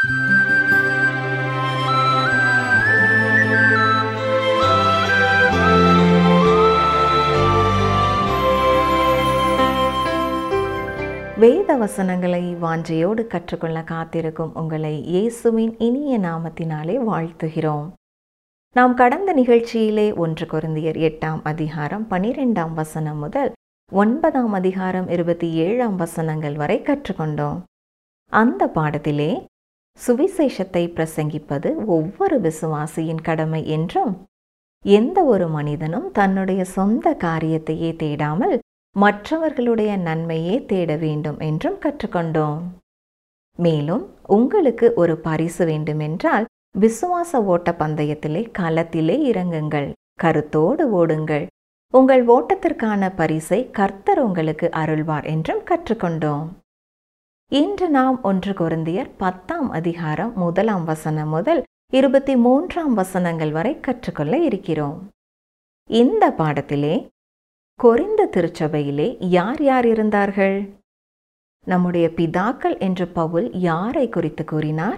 வேத வசனங்களை வாஞ்சையோடு கற்றுக்கொள்ள காத்திருக்கும் உங்களை இயேசுவின் இனிய நாமத்தினாலே வாழ்த்துகிறோம் நாம் கடந்த நிகழ்ச்சியிலே ஒன்று கொருந்தியர் எட்டாம் அதிகாரம் பனிரெண்டாம் வசனம் முதல் ஒன்பதாம் அதிகாரம் இருபத்தி ஏழாம் வசனங்கள் வரை கற்றுக்கொண்டோம் அந்த பாடத்திலே சுவிசேஷத்தை பிரசங்கிப்பது ஒவ்வொரு விசுவாசியின் கடமை என்றும் எந்த ஒரு மனிதனும் தன்னுடைய சொந்த காரியத்தையே தேடாமல் மற்றவர்களுடைய நன்மையே தேட வேண்டும் என்றும் கற்றுக்கொண்டோம் மேலும் உங்களுக்கு ஒரு பரிசு வேண்டுமென்றால் விசுவாச ஓட்ட பந்தயத்திலே களத்திலே இறங்குங்கள் கருத்தோடு ஓடுங்கள் உங்கள் ஓட்டத்திற்கான பரிசை கர்த்தர் உங்களுக்கு அருள்வார் என்றும் கற்றுக்கொண்டோம் இன்று நாம் ஒன்று குருந்தியர் பத்தாம் அதிகாரம் முதலாம் வசனம் முதல் இருபத்தி மூன்றாம் வசனங்கள் வரை கற்றுக்கொள்ள இருக்கிறோம் இந்த பாடத்திலே கொரிந்த திருச்சபையிலே யார் யார் இருந்தார்கள் நம்முடைய பிதாக்கள் என்று பவுல் யாரை குறித்து கூறினார்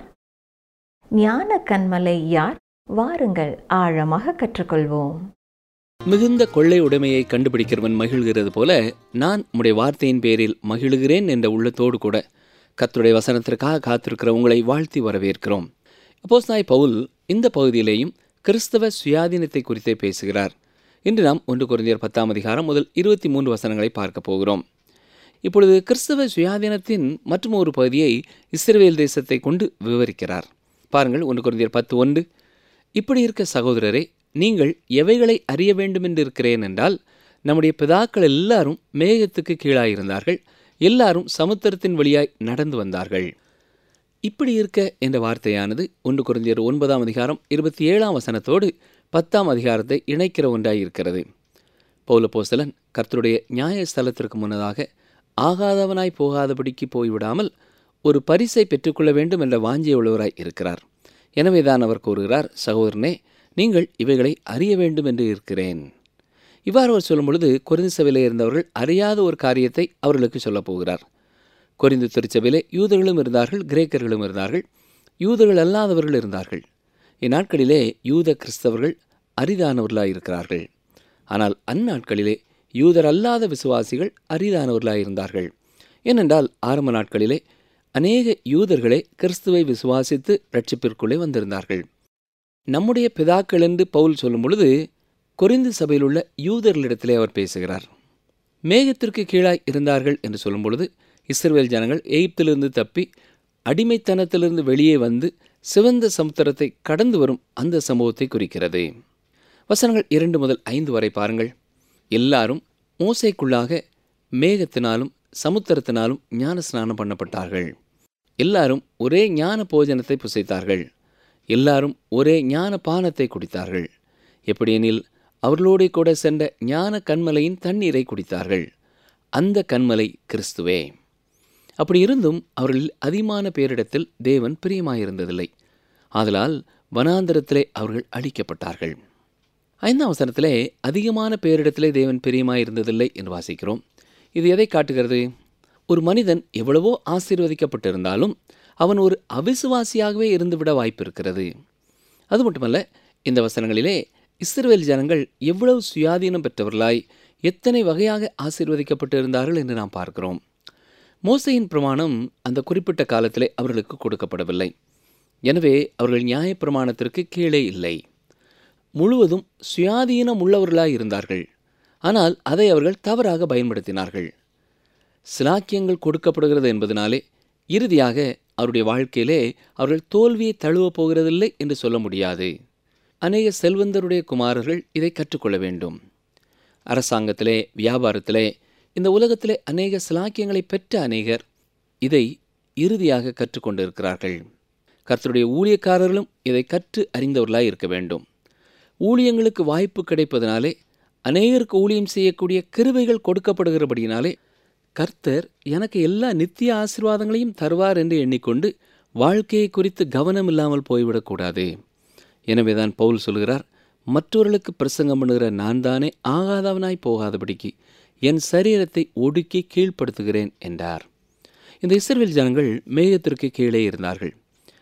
ஞான கண்மலை யார் வாருங்கள் ஆழமாக கற்றுக்கொள்வோம் மிகுந்த கொள்ளை உடைமையை கண்டுபிடிக்கிறவன் மகிழ்கிறது போல நான் உம்முடைய வார்த்தையின் பேரில் மகிழுகிறேன் என்ற உள்ளத்தோடு கூட கர்த்தருடைய வசனத்திற்காக காத்திருக்கிற உங்களை வாழ்த்தி வரவேற்கிறோம் அப்போஸ் நாய் பவுல் இந்த பகுதியிலேயும் கிறிஸ்தவ சுயாதீனத்தை குறித்தே பேசுகிறார் இன்று நாம் ஒன்று குறைந்தர் பத்தாம் அதிகாரம் முதல் இருபத்தி மூன்று வசனங்களை பார்க்க போகிறோம் இப்பொழுது கிறிஸ்தவ சுயாதீனத்தின் மற்றும் ஒரு பகுதியை இஸ்ரேல் தேசத்தை கொண்டு விவரிக்கிறார் பாருங்கள் ஒன்று குறைந்தர் பத்து ஒன்று இப்படி இருக்க சகோதரரே நீங்கள் எவைகளை அறிய வேண்டும் என்று இருக்கிறேன் என்றால் நம்முடைய பிதாக்கள் எல்லாரும் மேகத்துக்கு கீழாயிருந்தார்கள் எல்லாரும் சமுத்திரத்தின் வழியாய் நடந்து வந்தார்கள் இப்படி இருக்க என்ற வார்த்தையானது ஒன்று குறைந்தியர் ஒன்பதாம் அதிகாரம் இருபத்தி ஏழாம் வசனத்தோடு பத்தாம் அதிகாரத்தை இணைக்கிற ஒன்றாய் இருக்கிறது பௌலப்போஸ்தலன் கர்த்தருடைய நியாய ஸ்தலத்திற்கு முன்னதாக ஆகாதவனாய் போகாதபடிக்கு போய்விடாமல் ஒரு பரிசை பெற்றுக்கொள்ள வேண்டும் என்ற வாஞ்சிய உள்ளவராய் இருக்கிறார் எனவேதான் அவர் கூறுகிறார் சகோதரனே நீங்கள் இவைகளை அறிய வேண்டும் என்று இருக்கிறேன் இவ்வாறு அவர் சொல்லும் பொழுது குறைந்த சபையிலே இருந்தவர்கள் அறியாத ஒரு காரியத்தை அவர்களுக்கு சொல்லப் போகிறார் கொரிந்து திருச்சபையிலே யூதர்களும் இருந்தார்கள் கிரேக்கர்களும் இருந்தார்கள் யூதர்கள் அல்லாதவர்கள் இருந்தார்கள் இந்நாட்களிலே யூத கிறிஸ்தவர்கள் அரிதானவர்களாக இருக்கிறார்கள் ஆனால் அந்நாட்களிலே யூதர் அல்லாத விசுவாசிகள் அரிதானவர்களாக இருந்தார்கள் ஏனென்றால் ஆரம்ப நாட்களிலே அநேக யூதர்களே கிறிஸ்துவை விசுவாசித்து ரட்சிப்பிற்குள்ளே வந்திருந்தார்கள் நம்முடைய பிதாக்கள் என்று பவுல் சொல்லும் பொழுது கொரிந்து சபையில் உள்ள யூதர்களிடத்திலே அவர் பேசுகிறார் மேகத்திற்கு கீழாய் இருந்தார்கள் என்று சொல்லும் பொழுது இஸ்ரேல் ஜனங்கள் எகிப்திலிருந்து தப்பி அடிமைத்தனத்திலிருந்து வெளியே வந்து சிவந்த சமுத்திரத்தை கடந்து வரும் அந்த சம்பவத்தை குறிக்கிறது வசனங்கள் இரண்டு முதல் ஐந்து வரை பாருங்கள் எல்லாரும் மோசைக்குள்ளாக மேகத்தினாலும் சமுத்திரத்தினாலும் ஞான ஸ்நானம் பண்ணப்பட்டார்கள் எல்லாரும் ஒரே ஞான போஜனத்தை புசைத்தார்கள் எல்லாரும் ஒரே ஞான பானத்தை குடித்தார்கள் எப்படியெனில் அவர்களோடு கூட சென்ற ஞான கண்மலையின் தண்ணீரை குடித்தார்கள் அந்த கண்மலை கிறிஸ்துவே அப்படி இருந்தும் அவர்களில் அதிகமான பேரிடத்தில் தேவன் பிரியமாயிருந்ததில்லை ஆதலால் வனாந்தரத்திலே அவர்கள் அழிக்கப்பட்டார்கள் ஐந்தாம் அவசரத்திலே அதிகமான பேரிடத்திலே தேவன் பிரியமாயிருந்ததில்லை என்று வாசிக்கிறோம் இது எதை காட்டுகிறது ஒரு மனிதன் எவ்வளவோ ஆசீர்வதிக்கப்பட்டிருந்தாலும் அவன் ஒரு அவிசுவாசியாகவே இருந்துவிட வாய்ப்பு இருக்கிறது அது மட்டுமல்ல இந்த வசனங்களிலே இஸ்ரேல் ஜனங்கள் எவ்வளவு சுயாதீனம் பெற்றவர்களாய் எத்தனை வகையாக ஆசீர்வதிக்கப்பட்டிருந்தார்கள் என்று நாம் பார்க்கிறோம் மோசையின் பிரமாணம் அந்த குறிப்பிட்ட காலத்திலே அவர்களுக்கு கொடுக்கப்படவில்லை எனவே அவர்கள் நியாயப்பிரமாணத்திற்கு கீழே இல்லை முழுவதும் சுயாதீனம் உள்ளவர்களாய் இருந்தார்கள் ஆனால் அதை அவர்கள் தவறாக பயன்படுத்தினார்கள் சிலாக்கியங்கள் கொடுக்கப்படுகிறது என்பதனாலே இறுதியாக அவருடைய வாழ்க்கையிலே அவர்கள் தோல்வியை தழுவப் போகிறதில்லை என்று சொல்ல முடியாது அநேக செல்வந்தருடைய குமாரர்கள் இதை கற்றுக்கொள்ள வேண்டும் அரசாங்கத்திலே வியாபாரத்திலே இந்த உலகத்திலே அநேக சிலாக்கியங்களை பெற்ற அநேகர் இதை இறுதியாக கற்றுக்கொண்டிருக்கிறார்கள் கர்த்தருடைய ஊழியக்காரர்களும் இதை கற்று அறிந்தவர்களாய் இருக்க வேண்டும் ஊழியங்களுக்கு வாய்ப்பு கிடைப்பதனாலே அநேகருக்கு ஊழியம் செய்யக்கூடிய கிருபைகள் கொடுக்கப்படுகிறபடியினாலே கர்த்தர் எனக்கு எல்லா நித்திய ஆசீர்வாதங்களையும் தருவார் என்று எண்ணிக்கொண்டு வாழ்க்கையை குறித்து கவனம் இல்லாமல் போய்விடக்கூடாது எனவேதான் பவுல் சொல்கிறார் மற்றவர்களுக்கு பிரசங்கம் பண்ணுகிற நான் தானே ஆகாதவனாய் போகாதபடிக்கு என் சரீரத்தை ஒடுக்கி கீழ்ப்படுத்துகிறேன் என்றார் இந்த இஸ்ரேல் ஜனங்கள் மேகத்திற்கு கீழே இருந்தார்கள்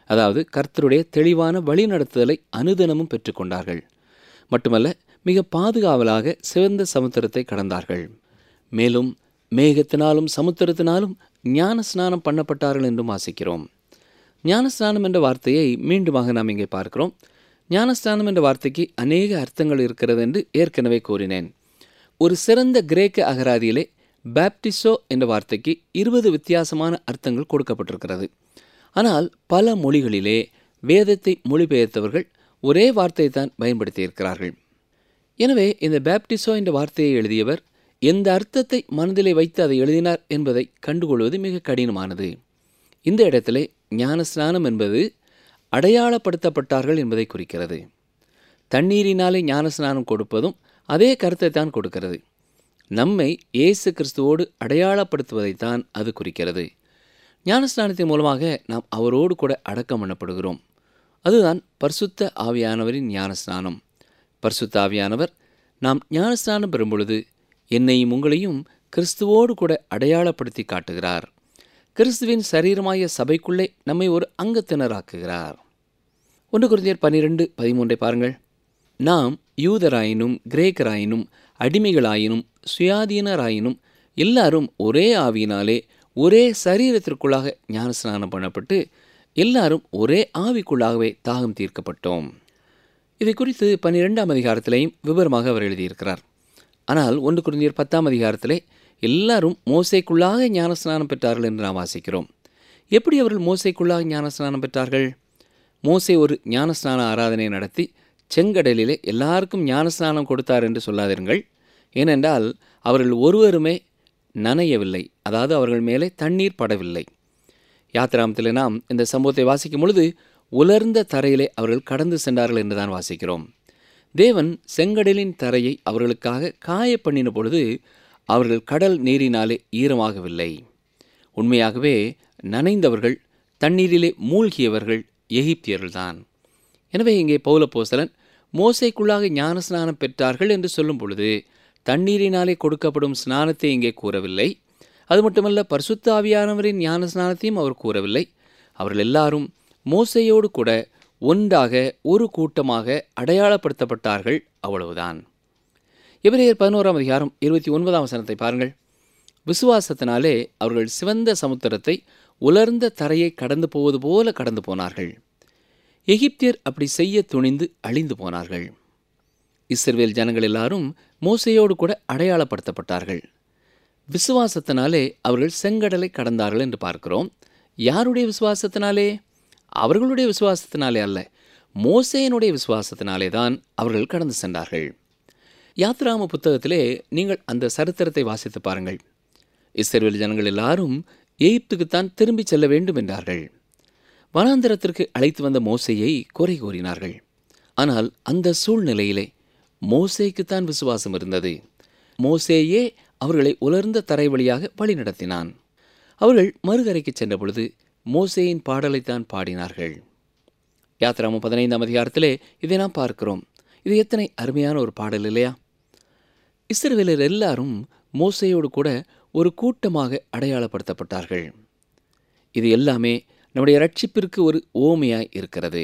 அதாவது கர்த்தருடைய தெளிவான வழிநடத்துதலை அனுதினமும் பெற்றுக்கொண்டார்கள் மட்டுமல்ல மிக பாதுகாவலாக சிவந்த சமுத்திரத்தை கடந்தார்கள் மேலும் மேகத்தினாலும் சமுத்திரத்தினாலும் ஞான ஸ்நானம் பண்ணப்பட்டார்கள் என்றும் வாசிக்கிறோம் ஞானஸ்நானம் என்ற வார்த்தையை மீண்டுமாக நாம் இங்கே பார்க்கிறோம் ஞானஸ்நானம் என்ற வார்த்தைக்கு அநேக அர்த்தங்கள் இருக்கிறது என்று ஏற்கனவே கூறினேன் ஒரு சிறந்த கிரேக்க அகராதியிலே பேப்டிசோ என்ற வார்த்தைக்கு இருபது வித்தியாசமான அர்த்தங்கள் கொடுக்கப்பட்டிருக்கிறது ஆனால் பல மொழிகளிலே வேதத்தை மொழிபெயர்த்தவர்கள் ஒரே வார்த்தையை தான் பயன்படுத்தியிருக்கிறார்கள் எனவே இந்த பேப்டிசோ என்ற வார்த்தையை எழுதியவர் எந்த அர்த்தத்தை மனதிலே வைத்து அதை எழுதினார் என்பதை கண்டுகொள்வது மிக கடினமானது இந்த இடத்திலே ஞானஸ்நானம் என்பது அடையாளப்படுத்தப்பட்டார்கள் என்பதை குறிக்கிறது தண்ணீரினாலே ஞானஸ்நானம் கொடுப்பதும் அதே கருத்தை தான் கொடுக்கிறது நம்மை இயேசு கிறிஸ்துவோடு அடையாளப்படுத்துவதைத்தான் அது குறிக்கிறது ஞானஸ்நானத்தின் மூலமாக நாம் அவரோடு கூட அடக்கம் பண்ணப்படுகிறோம் அதுதான் பரிசுத்த ஆவியானவரின் ஞானஸ்நானம் பரிசுத்த ஆவியானவர் நாம் ஞானஸ்நானம் பெறும் பொழுது என்னையும் உங்களையும் கிறிஸ்துவோடு கூட அடையாளப்படுத்தி காட்டுகிறார் கிறிஸ்துவின் சரீரமாய சபைக்குள்ளே நம்மை ஒரு அங்கத்தினராக்குகிறார் ஒன்று குருந்தியர் பன்னிரெண்டு பதிமூன்றை பாருங்கள் நாம் யூதராயினும் கிரேக்கராயினும் அடிமைகளாயினும் சுயாதீனராயினும் எல்லாரும் ஒரே ஆவியினாலே ஒரே சரீரத்திற்குள்ளாக ஞானஸ்நானம் பண்ணப்பட்டு எல்லாரும் ஒரே ஆவிக்குள்ளாகவே தாகம் தீர்க்கப்பட்டோம் இதை குறித்து பன்னிரெண்டாம் அதிகாரத்திலேயும் விவரமாக அவர் எழுதியிருக்கிறார் ஆனால் ஒன்று குருந்தியர் பத்தாம் அதிகாரத்திலே எல்லாரும் மோசைக்குள்ளாக ஞானஸ்நானம் பெற்றார்கள் என்று நாம் வாசிக்கிறோம் எப்படி அவர்கள் மோசைக்குள்ளாக ஞானஸ்நானம் பெற்றார்கள் மோசே ஒரு ஞானஸ்நான ஆராதனை நடத்தி செங்கடலிலே எல்லாருக்கும் ஞானஸ்நானம் கொடுத்தார் என்று சொல்லாதிருங்கள் ஏனென்றால் அவர்கள் ஒருவருமே நனையவில்லை அதாவது அவர்கள் மேலே தண்ணீர் படவில்லை யாத்திராமத்தில் நாம் இந்த சம்பவத்தை வாசிக்கும் பொழுது உலர்ந்த தரையிலே அவர்கள் கடந்து சென்றார்கள் என்றுதான் வாசிக்கிறோம் தேவன் செங்கடலின் தரையை அவர்களுக்காக காய பண்ணின பொழுது அவர்கள் கடல் நீரினாலே ஈரமாகவில்லை உண்மையாகவே நனைந்தவர்கள் தண்ணீரிலே மூழ்கியவர்கள் எகிப்தியர்கள்தான் எனவே இங்கே பௌலப்போசலன் மோசைக்குள்ளாக ஞான ஸ்நானம் பெற்றார்கள் என்று சொல்லும் பொழுது தண்ணீரினாலே கொடுக்கப்படும் ஸ்நானத்தை இங்கே கூறவில்லை அது மட்டுமல்ல பரிசுத்த ஆவியானவரின் ஞான ஸ்நானத்தையும் அவர் கூறவில்லை அவர்கள் எல்லாரும் மோசையோடு கூட ஒன்றாக ஒரு கூட்டமாக அடையாளப்படுத்தப்பட்டார்கள் அவ்வளவுதான் எபிரேயர் பதினோராம் அதிகாரம் இருபத்தி ஒன்பதாம் வசனத்தை பாருங்கள் விசுவாசத்தினாலே அவர்கள் சிவந்த சமுத்திரத்தை உலர்ந்த தரையை கடந்து போவது போல கடந்து போனார்கள் எகிப்தியர் அப்படி செய்ய துணிந்து அழிந்து போனார்கள் இஸ்ரவேல் ஜனங்கள் எல்லாரும் மோசையோடு கூட அடையாளப்படுத்தப்பட்டார்கள் விசுவாசத்தினாலே அவர்கள் செங்கடலை கடந்தார்கள் என்று பார்க்கிறோம் யாருடைய விசுவாசத்தினாலே அவர்களுடைய விசுவாசத்தினாலே அல்ல மோசையனுடைய விசுவாசத்தினாலே தான் அவர்கள் கடந்து சென்றார்கள் யாத்ராம புத்தகத்திலே நீங்கள் அந்த சரித்திரத்தை வாசித்து பாருங்கள் இஸ்ரேல் ஜனங்கள் எல்லாரும் எகிப்துக்குத்தான் திரும்பி செல்ல வேண்டும் என்றார்கள் வனாந்திரத்திற்கு அழைத்து வந்த மோசையை குறை கூறினார்கள் ஆனால் அந்த சூழ்நிலையிலே மோசேக்குத்தான் விசுவாசம் இருந்தது மோசேயே அவர்களை உலர்ந்த தரை வழியாக வழிநடத்தினான் அவர்கள் மறுகரைக்கு சென்ற பொழுது மோசேயின் பாடலைத்தான் பாடினார்கள் யாத்திராமம் பதினைந்தாம் அதிகாரத்திலே இதை நாம் பார்க்கிறோம் இது எத்தனை அருமையான ஒரு பாடல் இல்லையா இஸ்ரவேலர் எல்லாரும் மோசையோடு கூட ஒரு கூட்டமாக அடையாளப்படுத்தப்பட்டார்கள் இது எல்லாமே நம்முடைய ரட்சிப்பிற்கு ஒரு ஓமையாய் இருக்கிறது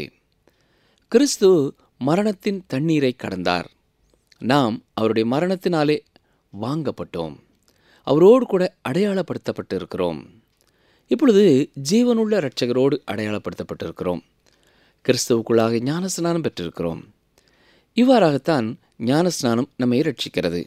கிறிஸ்து மரணத்தின் தண்ணீரை கடந்தார் நாம் அவருடைய மரணத்தினாலே வாங்கப்பட்டோம் அவரோடு கூட அடையாளப்படுத்தப்பட்டு இருக்கிறோம் இப்பொழுது ஜீவனுள்ள இரட்சகரோடு அடையாளப்படுத்தப்பட்டிருக்கிறோம் கிறிஸ்துவுக்குள்ளாக ஞானஸ்நானம் பெற்றிருக்கிறோம் இவ்வாறாகத்தான் ஞானஸ்நானம் நம்மை ரட்சிக்கிறது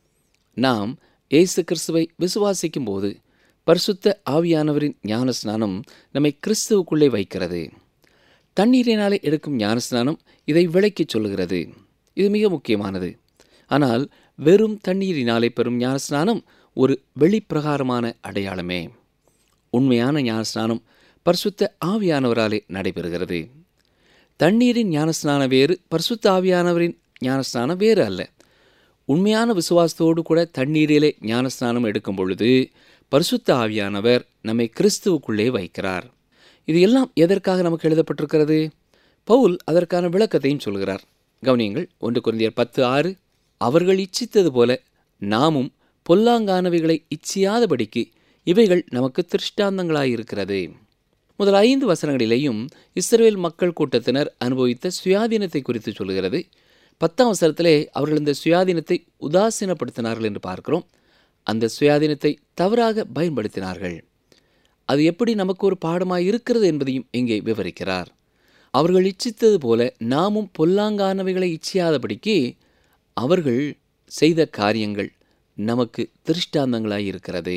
நாம் இயேசு கிறிஸ்துவை விசுவாசிக்கும் போது பரிசுத்த ஆவியானவரின் ஞானஸ்நானம் நம்மை கிறிஸ்துவுக்குள்ளே வைக்கிறது தண்ணீரினாலே எடுக்கும் ஞானஸ்நானம் இதை விளக்கிச் சொல்லுகிறது இது மிக முக்கியமானது ஆனால் வெறும் தண்ணீரினாலே பெறும் ஞானஸ்நானம் ஒரு வெளிப்பிரகாரமான அடையாளமே உண்மையான ஞானஸ்நானம் பரிசுத்த ஆவியானவராலே நடைபெறுகிறது தண்ணீரின் ஞானஸ்நானம் வேறு பரிசுத்த ஆவியானவரின் ஞானஸ்நானம் வேறு அல்ல உண்மையான விசுவாசத்தோடு கூட தண்ணீரிலே ஞானஸ்நானம் எடுக்கும் பொழுது பரிசுத்த ஆவியானவர் நம்மை கிறிஸ்துவுக்குள்ளே வைக்கிறார் இது எல்லாம் எதற்காக நமக்கு எழுதப்பட்டிருக்கிறது பவுல் அதற்கான விளக்கத்தையும் சொல்கிறார் கவனியங்கள் ஒன்று குருந்தியர் பத்து ஆறு அவர்கள் இச்சித்தது போல நாமும் பொல்லாங்கானவைகளை இச்சியாதபடிக்கு இவைகள் நமக்கு திருஷ்டாந்தங்களாயிருக்கிறது முதல் ஐந்து வசனங்களிலேயும் இஸ்ரேல் மக்கள் கூட்டத்தினர் அனுபவித்த சுயாதீனத்தை குறித்து சொல்கிறது பத்தாம் வசனத்திலே அவர்கள் இந்த சுயாதீனத்தை உதாசீனப்படுத்தினார்கள் என்று பார்க்கிறோம் அந்த சுயாதீனத்தை தவறாக பயன்படுத்தினார்கள் அது எப்படி நமக்கு ஒரு பாடமாய் இருக்கிறது என்பதையும் இங்கே விவரிக்கிறார் அவர்கள் இச்சித்தது போல நாமும் பொல்லாங்கானவைகளை இச்சியாதபடிக்கு அவர்கள் செய்த காரியங்கள் நமக்கு திருஷ்டாந்தங்களாய் இருக்கிறது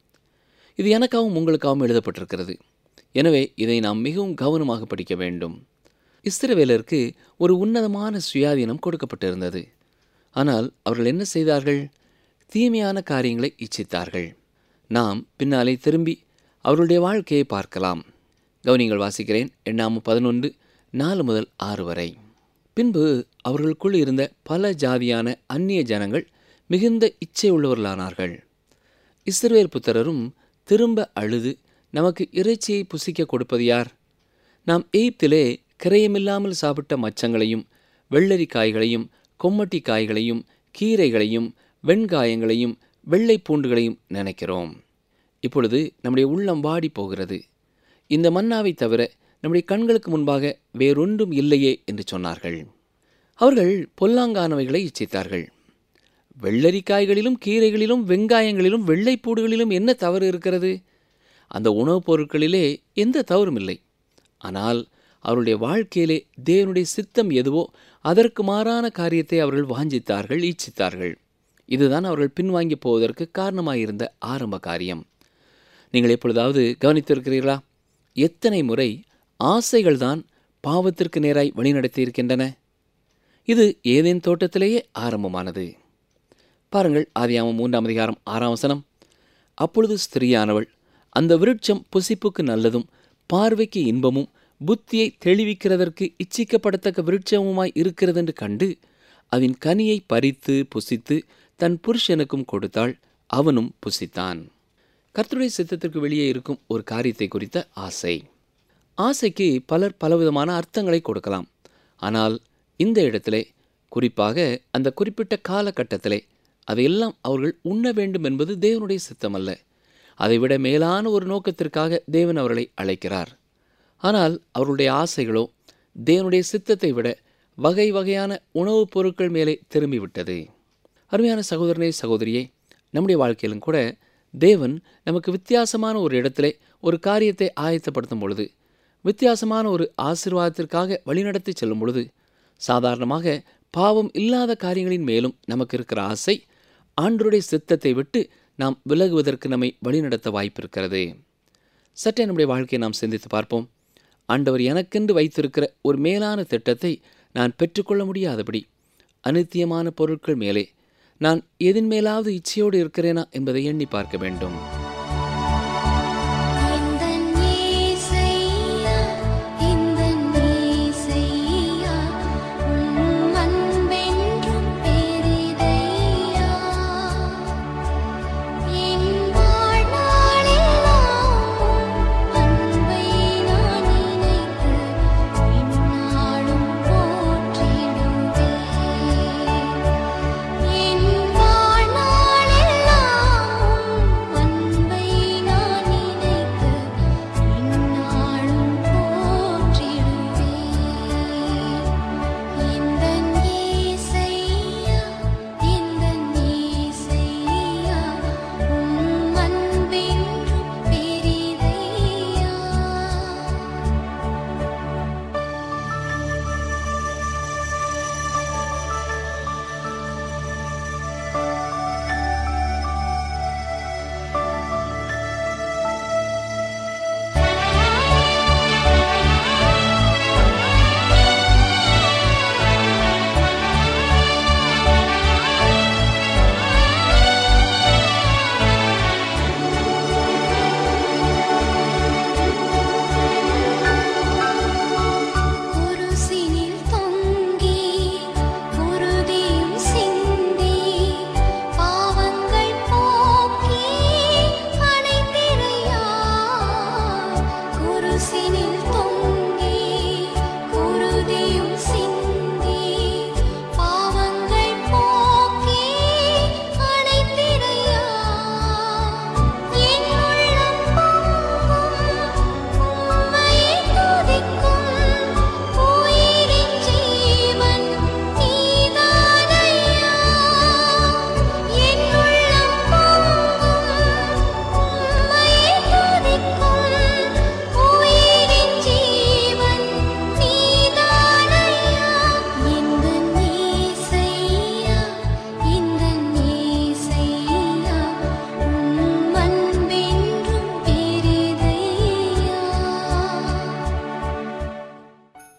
இது எனக்காகவும் உங்களுக்காகவும் எழுதப்பட்டிருக்கிறது எனவே இதை நாம் மிகவும் கவனமாக படிக்க வேண்டும் இஸ்ரவேலருக்கு ஒரு உன்னதமான சுயாதீனம் கொடுக்கப்பட்டிருந்தது ஆனால் அவர்கள் என்ன செய்தார்கள் தீமையான காரியங்களை இச்சித்தார்கள் நாம் பின்னாலே திரும்பி அவர்களுடைய வாழ்க்கையை பார்க்கலாம் கவனிங்கள் வாசிக்கிறேன் எண்ணாம பதினொன்று நாலு முதல் ஆறு வரை பின்பு அவர்களுக்குள் இருந்த பல ஜாதியான அந்நிய ஜனங்கள் மிகுந்த இச்சை உள்ளவர்களானார்கள் இஸ்ரவேல் புத்திரரும் திரும்ப அழுது நமக்கு இறைச்சியை புசிக்க கொடுப்பது யார் நாம் எய்ப்திலே கிரயமில்லாமல் சாப்பிட்ட மச்சங்களையும் வெள்ளரி காய்களையும் கொம்மட்டி காய்களையும் கீரைகளையும் வெண்காயங்களையும் வெள்ளை பூண்டுகளையும் நினைக்கிறோம் இப்பொழுது நம்முடைய உள்ளம் வாடி போகிறது இந்த மன்னாவை தவிர நம்முடைய கண்களுக்கு முன்பாக வேறொன்றும் இல்லையே என்று சொன்னார்கள் அவர்கள் பொல்லாங்கானவைகளை இச்சித்தார்கள் வெள்ளரிக்காய்களிலும் கீரைகளிலும் வெங்காயங்களிலும் வெள்ளைப்பூடுகளிலும் என்ன தவறு இருக்கிறது அந்த உணவுப் பொருட்களிலே எந்த தவறும் இல்லை ஆனால் அவருடைய வாழ்க்கையிலே தேவனுடைய சித்தம் எதுவோ அதற்கு மாறான காரியத்தை அவர்கள் வாஞ்சித்தார்கள் ஈச்சித்தார்கள் இதுதான் அவர்கள் பின்வாங்கி போவதற்கு காரணமாயிருந்த ஆரம்ப காரியம் நீங்கள் எப்பொழுதாவது கவனித்திருக்கிறீர்களா எத்தனை முறை ஆசைகள்தான் பாவத்திற்கு நேராய் வழிநடத்தி இருக்கின்றன இது ஏதேன் தோட்டத்திலேயே ஆரம்பமானது பாருங்கள் ஆதியாமம் மூன்றாம் அதிகாரம் ஆறாம் வசனம் அப்பொழுது ஸ்திரீயானவள் அந்த விருட்சம் புசிப்புக்கு நல்லதும் பார்வைக்கு இன்பமும் புத்தியை தெளிவிக்கிறதற்கு இச்சிக்கப்படத்தக்க விருட்சமுமாய் இருக்கிறதென்று கண்டு அதன் கனியை பறித்து புசித்து தன் புருஷனுக்கும் கொடுத்தாள் அவனும் புசித்தான் கர்த்தருடைய சித்தத்திற்கு வெளியே இருக்கும் ஒரு காரியத்தை குறித்த ஆசை ஆசைக்கு பலர் பலவிதமான அர்த்தங்களை கொடுக்கலாம் ஆனால் இந்த இடத்திலே குறிப்பாக அந்த குறிப்பிட்ட காலகட்டத்திலே அதையெல்லாம் அவர்கள் உண்ண வேண்டும் என்பது தேவனுடைய சித்தம் அல்ல அதைவிட மேலான ஒரு நோக்கத்திற்காக தேவன் அவர்களை அழைக்கிறார் ஆனால் அவர்களுடைய ஆசைகளோ தேவனுடைய சித்தத்தை விட வகை வகையான உணவுப் பொருட்கள் மேலே திரும்பிவிட்டது அருமையான சகோதரனே சகோதரியே நம்முடைய வாழ்க்கையிலும் கூட தேவன் நமக்கு வித்தியாசமான ஒரு இடத்திலே ஒரு காரியத்தை ஆயத்தப்படுத்தும் பொழுது வித்தியாசமான ஒரு ஆசீர்வாதத்திற்காக வழிநடத்தி செல்லும் பொழுது சாதாரணமாக பாவம் இல்லாத காரியங்களின் மேலும் நமக்கு இருக்கிற ஆசை ஆண்டருடைய சித்தத்தை விட்டு நாம் விலகுவதற்கு நம்மை வழிநடத்த வாய்ப்பிருக்கிறது சற்றே நம்முடைய வாழ்க்கையை நாம் சிந்தித்து பார்ப்போம் ஆண்டவர் எனக்கென்று வைத்திருக்கிற ஒரு மேலான திட்டத்தை நான் பெற்றுக்கொள்ள முடியாதபடி அனித்தியமான பொருட்கள் மேலே நான் எதின் மேலாவது இச்சையோடு இருக்கிறேனா என்பதை எண்ணி பார்க்க வேண்டும் இந்தன் இயேசையா இந்தன் இயேசையா உம் அன்பென்றும் பெரிதையா என் வாழ்நாளெல்லாம் அன்பை நான் நினைத்து எந்நாளும் போற்றிடுவேன் என் வாழ்நாளெல்லாம் அன்பை நான் நினைத்து எந்நாளும் போற்றிடுவேன் இந்தன் இயேசையா இந்தன் இயேசையா உம் அன்பென்றும் பெரிதையா குருசினில் தொங்கி குருதியும் சிந்தி பாவங்கள் போக்கி அனைத்திரையா குருசினில் தொங்கி குருதியும் சிந்தி பாவங்கள் போக்கி அனைத்திரையா என் உள்ளம் பொங்கும் உம்மை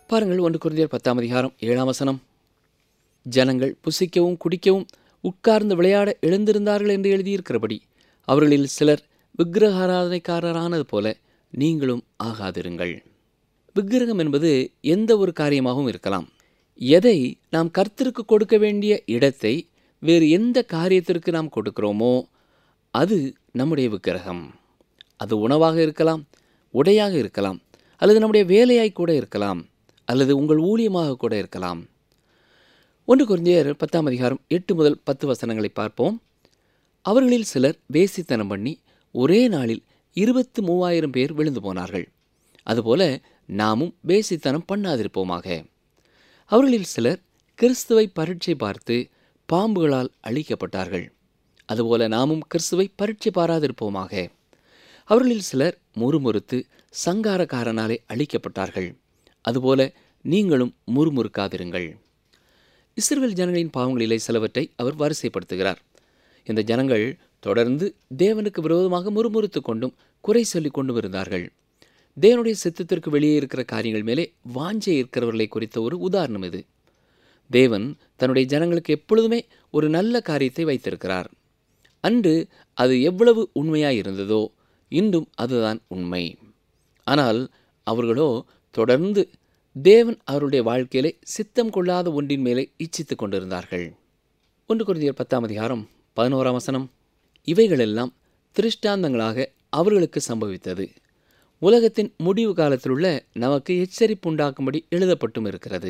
பாருங்கள் ஒன்று குருந்தியர் பத்தாம் அதிகாரம் ஏழாம் வசனம் ஜனங்கள் புசிக்கவும் குடிக்கவும் உட்கார்ந்து விளையாட எழுந்திருந்தார்கள் என்று எழுதியிருக்கிறபடி அவர்களில் சிலர் விக்கிரகாராதனைக்காரரானது போல நீங்களும் ஆகாதிருங்கள் விக்கிரகம் என்பது எந்த ஒரு காரியமாகவும் இருக்கலாம் எதை நாம் கர்த்தருக்கு கொடுக்க வேண்டிய இடத்தை வேறு எந்த காரியத்திற்கு நாம் கொடுக்கிறோமோ அது நம்முடைய விக்கிரகம் அது உணவாக இருக்கலாம் உடையாக இருக்கலாம் அல்லது நம்முடைய வேலையாய் கூட இருக்கலாம் அல்லது உங்கள் ஊழியமாக கூட இருக்கலாம் ஒன்று குருந்தியர் பத்தாம் அதிகாரம் எட்டு முதல் பத்து வசனங்களை பார்ப்போம் அவர்களில் சிலர் வேசித்தனம் பண்ணி ஒரே நாளில் இருபத்து மூவாயிரம் பேர் விழுந்து போனார்கள் அதுபோல நாமும் வேசித்தனம் பண்ணாதிருப்போமாக அவர்களில் சிலர் கிறிஸ்துவை பரீட்சை பார்த்து பாம்புகளால் அழிக்கப்பட்டார்கள் அதுபோல நாமும் கிறிஸ்துவை பரீட்சை பாராதிருப்போமாக அவர்களில் சிலர் முறுமுறுத்து சங்காரக்காரனாலே அழிக்கப்பட்டார்கள் அதுபோல நீங்களும் முறுமுறுக்காதிருங்கள் இஸ்ரவேல் ஜனங்களின் பாவங்களிலே சிலவற்றை அவர் வரிசைப்படுத்துகிறார் இந்த ஜனங்கள் தொடர்ந்து தேவனுக்கு விரோதமாக முறுமுறுத்து கொண்டும் குறை சொல்லிக் கொண்டும் இருந்தார்கள் தேவனுடைய சித்தத்திற்கு வெளியே இருக்கிற காரியங்கள் மேலே வாஞ்சை இருக்கிறவர்களை குறித்த ஒரு உதாரணம் இது தேவன் தன்னுடைய ஜனங்களுக்கு எப்பொழுதுமே ஒரு நல்ல காரியத்தை வைத்திருக்கிறார் அன்று அது எவ்வளவு உண்மையாய் இருந்ததோ இன்றும் அதுதான் உண்மை ஆனால் அவர்களோ தொடர்ந்து தேவன் அவருடைய வாழ்க்கையிலே சித்தம் கொள்ளாத ஒன்றின் மேலே இச்சித்துக் கொண்டிருந்தார்கள் ஒன்று குருந்தியர் பத்தாம் அதிகாரம் பதினோராம் வசனம் இவைகளெல்லாம் திருஷ்டாந்தங்களாக அவர்களுக்கு சம்பவித்தது உலகத்தின் முடிவு காலத்தில் உள்ள நமக்கு எச்சரிப்புண்டாக்கும்படி எழுதப்பட்டும் இருக்கிறது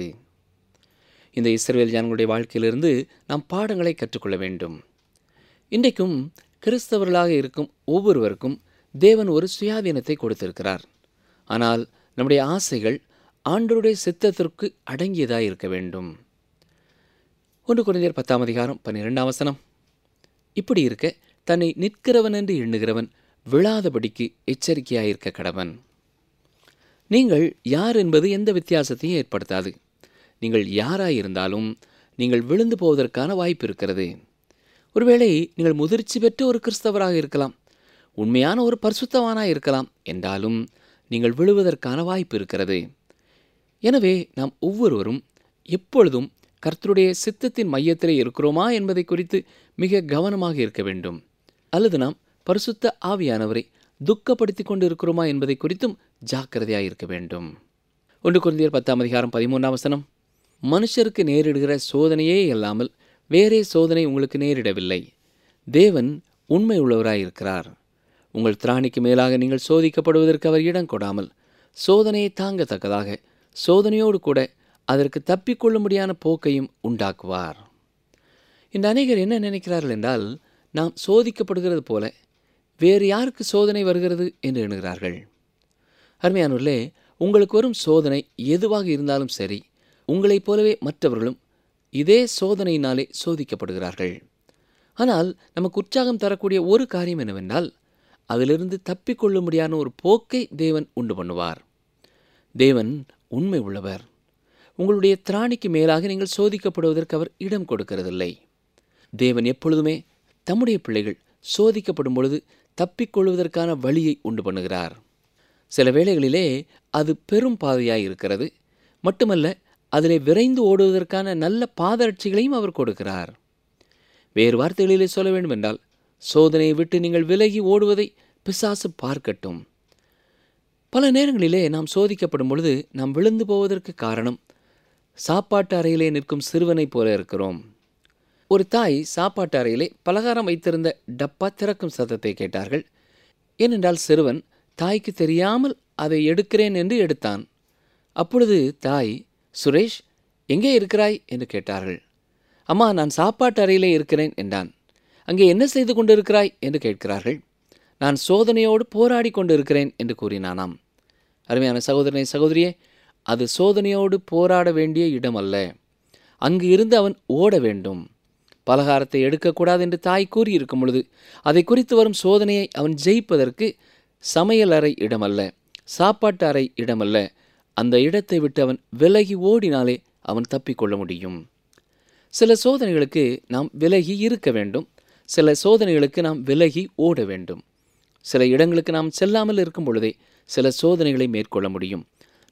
இந்த இஸ்ரேல் ஜனங்களுடைய வாழ்க்கையிலிருந்து நாம் பாடங்களை கற்றுக்கொள்ள வேண்டும் இன்றைக்கும் கிறிஸ்தவர்களாக இருக்கும் ஒவ்வொருவருக்கும் தேவன் ஒரு சுயாதீனத்தை கொடுத்திருக்கிறார் ஆனால் நம்முடைய ஆசைகள் ஆண்டருடைய சித்தத்திற்கு அடங்கியதாக இருக்க வேண்டும் ஒன்று குறைந்தர் பத்தாம் அதிகாரம் பன்னிரெண்டாம் வசனம் இப்படி இருக்க தன்னை நிற்கிறவன் என்று எண்ணுகிறவன் விழாதபடிக்கு எச்சரிக்கையாயிருக்க கடவன் நீங்கள் யார் என்பது எந்த வித்தியாசத்தையும் ஏற்படுத்தாது நீங்கள் யாராயிருந்தாலும் நீங்கள் விழுந்து போவதற்கான வாய்ப்பு இருக்கிறது ஒருவேளை நீங்கள் முதிர்ச்சி பெற்ற ஒரு கிறிஸ்தவராக இருக்கலாம் உண்மையான ஒரு பரிசுத்தவானாக இருக்கலாம் என்றாலும் நீங்கள் விழுவதற்கான வாய்ப்பு இருக்கிறது எனவே நாம் ஒவ்வொருவரும் எப்பொழுதும் கர்த்தருடைய சித்தத்தின் மையத்திலே இருக்கிறோமா என்பதை குறித்து மிக கவனமாக இருக்க வேண்டும் அல்லது நாம் பரிசுத்த ஆவியானவரை துக்கப்படுத்தி கொண்டு இருக்கிறோமா என்பதை குறித்தும் ஜாக்கிரதையாக இருக்க வேண்டும் ஒன்று குருந்தியர் பத்தாம் அதிகாரம் பதிமூன்றாம் வசனம் மனுஷருக்கு நேரிடுகிற சோதனையே இல்லாமல் வேறே சோதனை உங்களுக்கு நேரிடவில்லை தேவன் உண்மை உள்ளவராயிருக்கிறார் உங்கள் திராணிக்கு மேலாக நீங்கள் சோதிக்கப்படுவதற்கு அவர் இடம் கொடாமல் சோதனையை தாங்கத்தக்கதாக சோதனையோடு கூட அதற்கு தப்பிக்கொள்ளும்படியான போக்கையும் உண்டாக்குவார் இந்த அநேகர் என்ன நினைக்கிறார்கள் என்றால் நாம் சோதிக்கப்படுகிறது போல வேறு யாருக்கு சோதனை வருகிறது என்று எண்ணுகிறார்கள் அருமையானூர்களே உங்களுக்கு வரும் சோதனை எதுவாக இருந்தாலும் சரி உங்களைப் போலவே மற்றவர்களும் இதே சோதனையினாலே சோதிக்கப்படுகிறார்கள் ஆனால் நமக்கு உற்சாகம் தரக்கூடிய ஒரு காரியம் என்னவென்றால் அதிலிருந்து தப்பிக்கொள்ளும்படியான ஒரு போக்கை தேவன் உண்டு பண்ணுவார் தேவன் உண்மை உள்ளவர் உங்களுடைய திராணிக்கு மேலாக நீங்கள் சோதிக்கப்படுவதற்கு அவர் இடம் கொடுக்கிறதில்லை தேவன் எப்பொழுதுமே தம்முடைய பிள்ளைகள் சோதிக்கப்படும் பொழுது தப்பிக்கொள்வதற்கான வழியை உண்டு பண்ணுகிறார் சில வேளைகளிலே அது பெரும் பாதையாய் இருக்கிறது மட்டுமல்ல அதிலே விரைந்து ஓடுவதற்கான நல்ல பாதரட்சிகளையும் அவர் கொடுக்கிறார் வேறு வார்த்தைகளிலே சொல்ல வேண்டுமென்றால் சோதனையை விட்டு நீங்கள் விலகி ஓடுவதை பிசாசு பார்க்கட்டும் பல நேரங்களிலே நாம் சோதிக்கப்படும் பொழுது நாம் விழுந்து போவதற்கு காரணம் சாப்பாட்டு அறையிலே நிற்கும் சிறுவனைப் போல இருக்கிறோம் ஒரு தாய் சாப்பாட்டு அறையிலே பலகாரம் வைத்திருந்த டப்பா திறக்கும் சத்தத்தை கேட்டார்கள் ஏனென்றால் சிறுவன் தாய்க்கு தெரியாமல் அதை எடுக்கிறேன் என்று எடுத்தான் அப்பொழுது தாய் சுரேஷ் எங்கே இருக்கிறாய் என்று கேட்டார்கள் அம்மா நான் சாப்பாட்டு அறையிலே இருக்கிறேன் என்றான் அங்கே என்ன செய்து கொண்டிருக்கிறாய் என்று கேட்கிறார்கள் நான் சோதனையோடு போராடி கொண்டு இருக்கிறேன் என்று கூறினானாம் அருமையான சகோதரனை சகோதரியே அது சோதனையோடு போராட வேண்டிய இடம் அல்ல அங்கு இருந்து அவன் ஓட வேண்டும் பலகாரத்தை எடுக்கக்கூடாது என்று தாய் கூறியிருக்கும் பொழுது அதை குறித்து வரும் சோதனையை அவன் ஜெயிப்பதற்கு சமையல் அறை இடமல்ல சாப்பாட்டு அறை இடமல்ல அந்த இடத்தை விட்டு அவன் விலகி ஓடினாலே அவன் தப்பிக்கொள்ள முடியும் சில சோதனைகளுக்கு நாம் விலகி இருக்க வேண்டும் சில சோதனைகளுக்கு நாம் விலகி ஓட வேண்டும் சில இடங்களுக்கு நாம் செல்லாமல் இருக்கும் பொழுதே சில சோதனைகளை மேற்கொள்ள முடியும்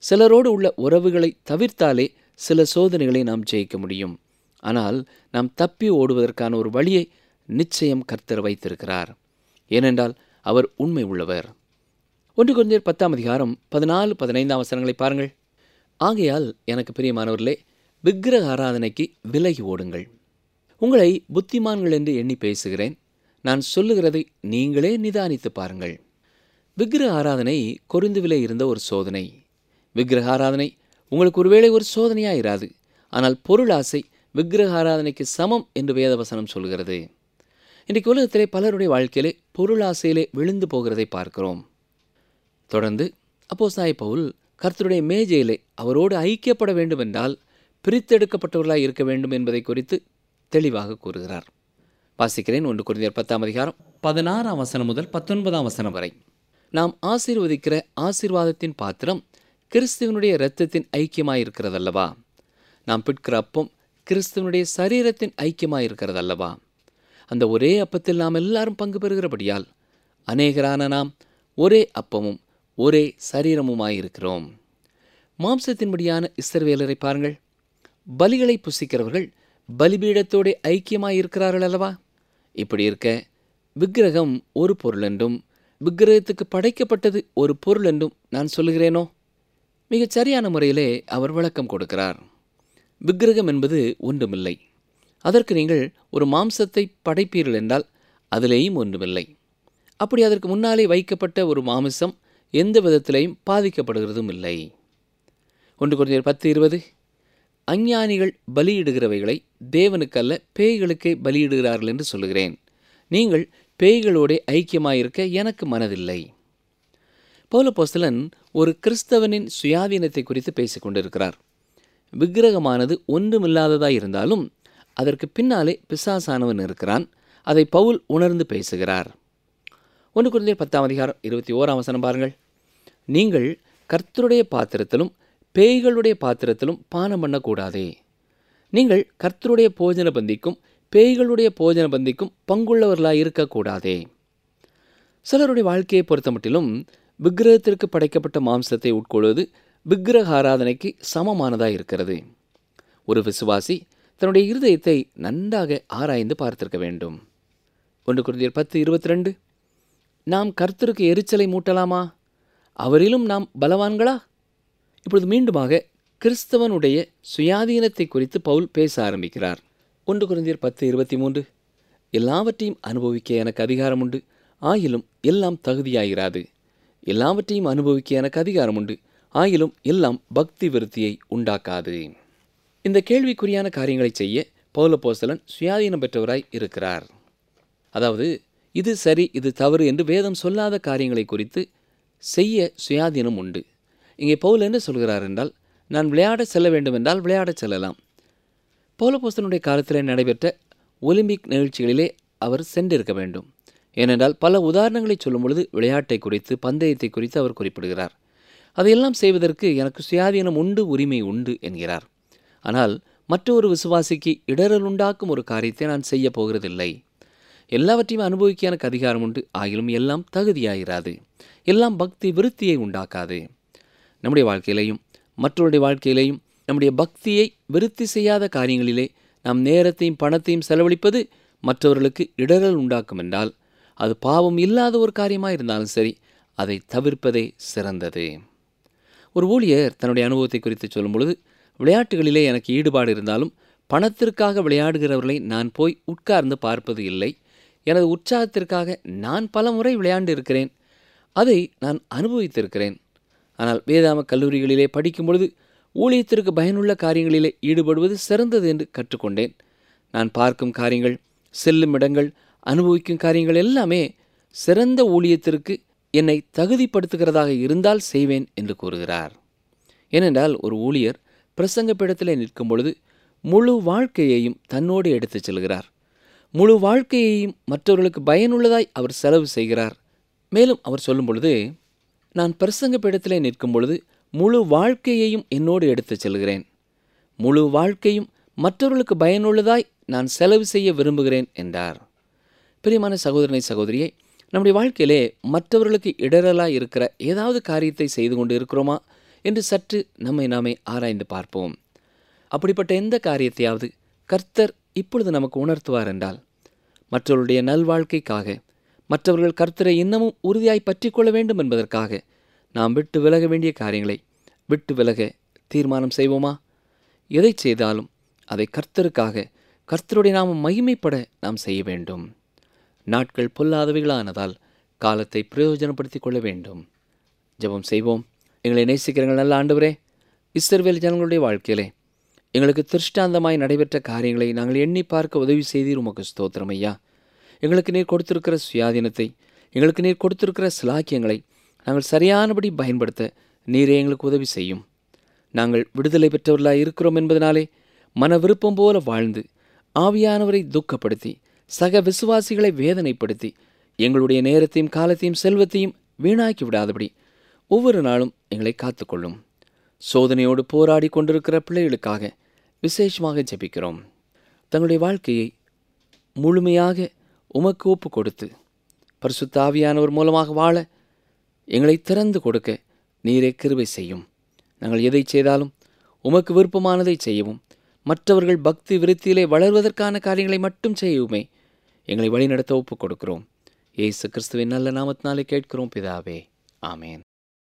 சிலரோடு உள்ள உறவுகளை தவிர்த்தாலே சில சோதனைகளை நாம் ஜெயிக்க முடியும் ஆனால் நாம் தப்பி ஓடுவதற்கான ஒரு வழியை நிச்சயம் கர்த்தர் வைத்திருக்கிறார் ஏனென்றால் அவர் உண்மை உள்ளவர் ஒன்று கொஞ்சம் பத்தாம் அதிகாரம் பதினாலு பதினைந்தாம் வசனங்களை பாருங்கள் ஆகையால் எனக்கு பிரியமானவர்களே விக்கிரக ஆராதனைக்கு விலகி ஓடுங்கள் உங்களை புத்திமான்கள் என்று எண்ணி பேசுகிறேன் நான் சொல்லுகிறதை நீங்களே நிதானித்து பாருங்கள் விக்கிரக ஆராதனை கொரிந்துவிலே இருந்த ஒரு சோதனை விக்கிரக ஆராதனை உங்களுக்கு ஒருவேளை ஒரு சோதனையாக இராது ஆனால் பொருள் ஆசை விக்கிரக ஆராதனைக்கு சமம் என்று வேதவசனம் சொல்கிறது இன்றைக்கு உலகத்திலே பலருடைய வாழ்க்கையிலே பொருள் ஆசையிலே விழுந்து போகிறதை பார்க்கிறோம் தொடர்ந்து அப்போஸ்தாய பவுல் கர்த்தருடைய மேஜையிலே அவரோடு ஐக்கியப்பட வேண்டும் என்றால் பிரித்தெடுக்கப்பட்டவர்களாய் இருக்க வேண்டும் என்பதை குறித்து தெளிவாக கூறுகிறார் வாசிக்கிறேன் ஒன்று குறைந்தர் பத்தாம் அதிகாரம் பதினாறாம் வசனம் முதல் பத்தொன்பதாம் வசனம் வரை நாம் ஆசீர்வதிக்கிற ஆசீர்வாதத்தின் பாத்திரம் கிறிஸ்துவனுடைய இரத்தத்தின் ஐக்கியமாயிருக்கிறதல்லவா நாம் பிற்கிற அப்பம் கிறிஸ்துவனுடைய சரீரத்தின் ஐக்கியமாயிருக்கிறதல்லவா அந்த ஒரே அப்பத்தில் நாம் எல்லாரும் பங்கு பெறுகிறபடியால் அநேகரான நாம் ஒரே அப்பமும் ஒரே சரீரமுமாயிருக்கிறோம் மாம்சத்தின்படியான இஸ்ரவேலரை பாருங்கள் பலிகளை புசிக்கிறவர்கள் பலிபீடத்தோடு ஐக்கியமாயிருக்கிறார்கள் அல்லவா இப்படி இருக்க விக்கிரகம் ஒரு பொருள் என்றும் விக்கிரகத்துக்கு படைக்கப்பட்டது ஒரு பொருள் என்றும் நான் சொல்லுகிறேனோ மிகச் சரியான முறையிலே அவர் விளக்கம் கொடுக்கிறார் விக்கிரகம் என்பது ஒன்றுமில்லை அதற்கு நீங்கள் ஒரு மாம்சத்தை படைப்பீர்கள் என்றால் அதிலேயும் ஒன்றுமில்லை அப்படி அதற்கு முன்னாலே வைக்கப்பட்ட ஒரு மாமிசம் எந்த விதத்திலையும் பாதிக்கப்படுகிறதும் இல்லை ஒன்று குறைஞ்சர் பத்து இருபது அஞ்ஞானிகள் பலியிடுகிறவைகளை தேவனுக்கல்ல பேய்களுக்கே பலியிடுகிறார்கள் என்று சொல்லுகிறேன் நீங்கள் பேய்களோடே ஐக்கியமாயிருக்க எனக்கு மனதில்லை பௌலபோஸ்தலன் ஒரு கிறிஸ்தவனின் சுயாதீனத்தை குறித்து பேசிக் கொண்டிருக்கிறார் விக்கிரகமானது ஒன்றுமில்லாததாய் இருந்தாலும் அதற்கு பின்னாலே பிசாசானவன் இருக்கிறான் அதை பவுல் உணர்ந்து பேசுகிறார் ஒன்று குறைந்தர் பத்தாம் அதிகாரம் இருபத்தி ஓராம் வசனம் பாருங்கள் நீங்கள் கர்த்தருடைய பாத்திரத்திலும் பேய்களுடைய பாத்திரத்திலும் பானம் பண்ணக்கூடாதே நீங்கள் கர்த்தருடைய போஜன பந்திக்கும் பேய்களுடைய போஜன பந்திக்கும் பங்குள்ளவர்களாய் இருக்கக்கூடாதே சிலருடைய வாழ்க்கையை பொறுத்தமட்டிலும் விக்கிரகத்திற்கு படைக்கப்பட்ட மாம்சத்தை உட்கொள்வது விக்கிரக ஆராதனைக்கு சமமானதாக இருக்கிறது ஒரு விசுவாசி தன்னுடைய இருதயத்தை நன்றாக ஆராய்ந்து பார்த்திருக்க வேண்டும் ஒன்று குருந்தியர் பத்து இருபத்தி ரெண்டு நாம் கர்த்தருக்கு எரிச்சலை மூட்டலாமா அவரிலும் நாம் பலவான்களா இப்பொழுது மீண்டுமாக கிறிஸ்தவனுடைய சுயாதீனத்தை குறித்து பவுல் பேச ஆரம்பிக்கிறார் ஒன்று குருந்தியர் பத்து இருபத்தி மூன்று எல்லாவற்றையும் அனுபவிக்க எனக்கு அதிகாரம் உண்டு ஆயிலும் எல்லாம் தகுதியாயிராது எல்லாவற்றையும் அனுபவிக்க எனக்கு அதிகாரம் உண்டு ஆயிலும் எல்லாம் பக்தி விருத்தியை உண்டாக்காது இந்த கேள்விக்குறியான காரியங்களை செய்ய பௌலப்போஸ்தலன் சுயாதீனம் பெற்றவராய் இருக்கிறார் அதாவது இது சரி இது தவறு என்று வேதம் சொல்லாத காரியங்களை குறித்து செய்ய சுயாதீனம் உண்டு இங்கே பவுல் என்ன சொல்கிறார் என்றால் நான் விளையாட செல்ல வேண்டும் என்றால் விளையாடச் செல்லலாம் பௌலப்போஸ்தலனுடைய காலத்தில் நடைபெற்ற ஒலிம்பிக் நிகழ்ச்சிகளிலே அவர் சென்றிருக்க வேண்டும் ஏனென்றால் பல உதாரணங்களை சொல்லும் பொழுது விளையாட்டை குறித்து பந்தயத்தை குறித்து அவர் குறிப்பிடுகிறார் அதையெல்லாம் செய்வதற்கு எனக்கு சுயாதீனம் உண்டு உரிமை உண்டு என்கிறார் ஆனால் மற்றொரு விசுவாசிக்கு இடரல் உண்டாக்கும் ஒரு காரியத்தை நான் செய்ய போகிறதில்லை எல்லாவற்றையும் அனுபவிக்க எனக்கு அதிகாரம் உண்டு ஆகிலும் எல்லாம் தகுதியாயிராது எல்லாம் பக்தி விருத்தியை உண்டாக்காது நம்முடைய வாழ்க்கையிலையும் மற்றவருடைய வாழ்க்கையிலையும் நம்முடைய பக்தியை விருத்தி செய்யாத காரியங்களிலே நாம் நேரத்தையும் பணத்தையும் செலவழிப்பது மற்றவர்களுக்கு இடரல் உண்டாக்கும் என்றால் அது பாவம் இல்லாத ஒரு காரியமாக இருந்தாலும் சரி அதை தவிர்ப்பதே சிறந்தது ஒரு ஊழியர் தன்னுடைய அனுபவத்தை குறித்து சொல்லும் பொழுது விளையாட்டுகளிலே எனக்கு ஈடுபாடு இருந்தாலும் பணத்திற்காக விளையாடுகிறவர்களை நான் போய் உட்கார்ந்து பார்ப்பது இல்லை எனது உற்சாகத்திற்காக நான் பல முறை விளையாண்டு இருக்கிறேன் அதை நான் அனுபவித்திருக்கிறேன் ஆனால் வேதாம கல்லூரிகளிலே படிக்கும் பொழுது ஊழியத்திற்கு பயனுள்ள காரியங்களிலே ஈடுபடுவது சிறந்தது என்று கற்றுக்கொண்டேன் நான் பார்க்கும் காரியங்கள் செல்லும் இடங்கள் அனுபவிக்கும் காரியங்கள் எல்லாமே சிறந்த ஊழியத்திற்கு என்னை தகுதிப்படுத்துகிறதாக இருந்தால் செய்வேன் என்று கூறுகிறார் ஏனென்றால் ஒரு ஊழியர் பிரசங்கப்பிடத்திலே நிற்கும் பொழுது முழு வாழ்க்கையையும் தன்னோடு எடுத்துச் செல்கிறார் முழு வாழ்க்கையையும் மற்றவர்களுக்கு பயனுள்ளதாய் அவர் செலவு செய்கிறார் மேலும் அவர் சொல்லும் பொழுது நான் பிரசங்கப்பிடத்திலே நிற்கும் பொழுது முழு வாழ்க்கையையும் என்னோடு எடுத்துச் செல்கிறேன் முழு வாழ்க்கையும் மற்றவர்களுக்கு பயனுள்ளதாய் நான் செலவு செய்ய விரும்புகிறேன் என்றார் பிரியமான சகோதரனை சகோதரியை நம்முடைய வாழ்க்கையிலே மற்றவர்களுக்கு இடரலாய் இருக்கிற ஏதாவது காரியத்தை செய்து கொண்டு இருக்கிறோமா என்று சற்று நம்மை நாமே ஆராய்ந்து பார்ப்போம் அப்படிப்பட்ட எந்த காரியத்தையாவது கர்த்தர் இப்பொழுது நமக்கு உணர்த்துவார் என்றால் மற்றவருடைய நல்வாழ்க்கைக்காக மற்றவர்கள் கர்த்தரை இன்னமும் உறுதியாய் பற்றிக்கொள்ள வேண்டும் என்பதற்காக நாம் விட்டு விலக வேண்டிய காரியங்களை விட்டு விலக தீர்மானம் செய்வோமா எதை செய்தாலும் அதை கர்த்தருக்காக கர்த்தருடைய நாம மகிமைப்பட நாம் செய்ய வேண்டும் நாட்கள் பொல்லாதவைகளானதால் காலத்தை பிரயோஜனப்படுத்திக் கொள்ள வேண்டும் ஜெபம் செய்வோம் எங்களை நேசிக்கிறங்கள் நல்ல ஆண்டவரே இஸ்ரவேல் ஜனங்களுடைய வாழ்க்கையிலே எங்களுக்கு திருஷ்டாந்தமாய் நடைபெற்ற காரியங்களை நாங்கள் எண்ணி பார்க்க உதவி செய்தீர் உமக்கு ஸ்தோத்திரம் ஐயா எங்களுக்கு நீர் கொடுத்திருக்கிற சுயாதீனத்தை எங்களுக்கு நீர் கொடுத்திருக்கிற சிலாக்கியங்களை நாங்கள் சரியானபடி பயன்படுத்த நீரே எங்களுக்கு உதவி செய்யும் நாங்கள் விடுதலை பெற்றவர்களாய் இருக்கிறோம் என்பதனாலே மன விருப்பம் போல வாழ்ந்து ஆவியானவரை துக்கப்படுத்தி சக விசுவாசிகளை வேதனைப்படுத்தி எங்களுடைய நேரத்தையும் காலத்தையும் செல்வத்தையும் வீணாக்கி விடாதபடி ஒவ்வொரு நாளும் எங்களை காத்துக்கொள்ளும் சோதனையோடு போராடி கொண்டிருக்கிற பிள்ளைகளுக்காக விசேஷமாக ஜெபிக்கிறோம் தங்களுடைய வாழ்க்கையை முழுமையாக உமக்கு ஒப்பு கொடுத்து பரிசுத்த ஆவியானவர் மூலமாக வாழ எங்களை திறந்து கொடுக்க நீரே கிருபை செய்யும் நாங்கள் எதை செய்தாலும் உமக்கு விருப்பமானதை செய்யவும் மற்றவர்கள் பக்தி விருத்தியிலே வளர்வதற்கான காரியங்களை மட்டும் செய்யவுமே எங்களை வழிநடத்த ஒப்புக் கொடுக்கிறோம் இயேசு கிறிஸ்துவின் நல்ல நாமத்தினாலே கேட்கிறோம் பிதாவே ஆமேன்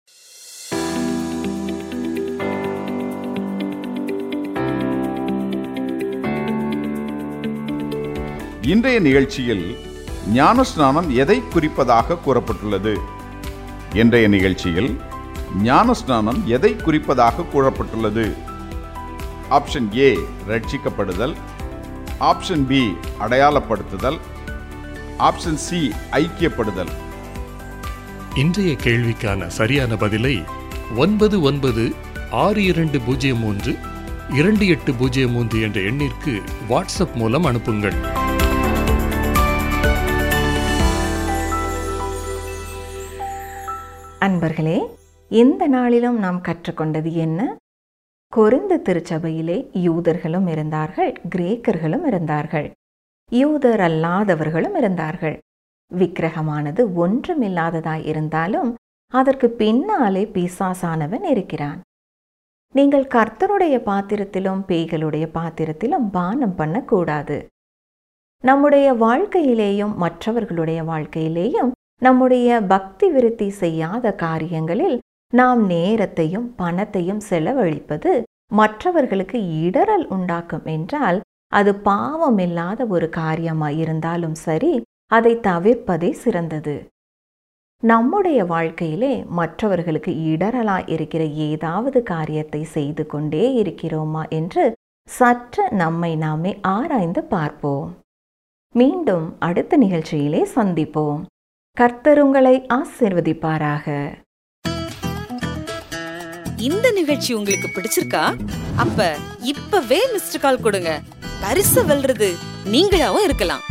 இன்றைய நிகழ்ச்சியில் ஞானஸ்நானம் எதை குறிப்பதாக கூறப்பட்டுள்ளது இன்றைய நிகழ்ச்சியில் ஞானஸ்நானம் எதை குறிப்பதாக கூறப்பட்டுள்ளது ஆப்ஷன் ஏ ரட்சிக்கப்படுதல் ஆப்ஷன் பி அடையாளப்படுத்துதல் ஆப்ஷன் சி ஐக்கியப்படுதல் இன்றைய கேள்விக்கான சரியான பதிலை ஒன்பது ஒன்பது ஆறு இரண்டு பூஜ்ஜியம் மூன்று இரண்டு எட்டு பூஜ்ஜியம் மூன்று என்ற எண்ணிற்கு வாட்ஸ்அப் மூலம் அனுப்புங்கள் அன்பர்களே இந்த நாளிலும் நாம் கற்றுக்கொண்டது என்ன கொரிந்து திருச்சபையிலே யூதர்களும் இருந்தார்கள் கிரேக்கர்களும் இருந்தார்கள் யூதர் அல்லாதவர்களும் இருந்தார்கள் விக்கிரகமானது ஒன்றுமில்லாததாய் இருந்தாலும் அதற்கு பின்னாலே பிசாசானவன் இருக்கிறான் நீங்கள் கர்த்தருடைய பாத்திரத்திலும் பேய்களுடைய பாத்திரத்திலும் பானம் பண்ணக்கூடாது நம்முடைய வாழ்க்கையிலேயும் மற்றவர்களுடைய வாழ்க்கையிலேயும் நம்முடைய பக்தி விருத்தி செய்யாத காரியங்களில் நாம் நேரத்தையும் பணத்தையும் செலவழிப்பது மற்றவர்களுக்கு இடரல் உண்டாக்கும் என்றால் அது பாவமில்லாத ஒரு காரியமாய் இருந்தாலும் சரி அதை தவிர்ப்பதே சிறந்தது நம்முடைய வாழ்க்கையிலே மற்றவர்களுக்கு இடரலாய் இருக்கிற ஏதாவது காரியத்தை செய்து கொண்டே இருக்கிறோமா என்று சற்று நம்மை நாமே ஆராய்ந்து பார்ப்போம் மீண்டும் அடுத்த நிகழ்ச்சியிலே சந்திப்போம் கர்த்தர் உங்களை ஆசிர்வதிப்பாராக இந்த நிகழ்ச்சி உங்களுக்கு பிடிச்சிருக்கா அப்ப இப்பவே மிஸ்டர் கால் கொடுங்க பரிசு வெல்றது நீங்களாவும் இருக்கலாம்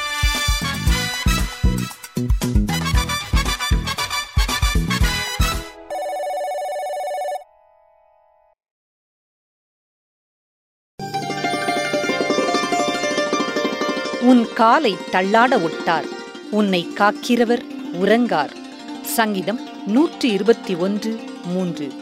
உன் காலை தள்ளாட ஒட்டார் உன்னை காக்கிறவர் உறங்கார் சங்கீதம் நூற்றி இருபத்தி ஒன்று மூன்று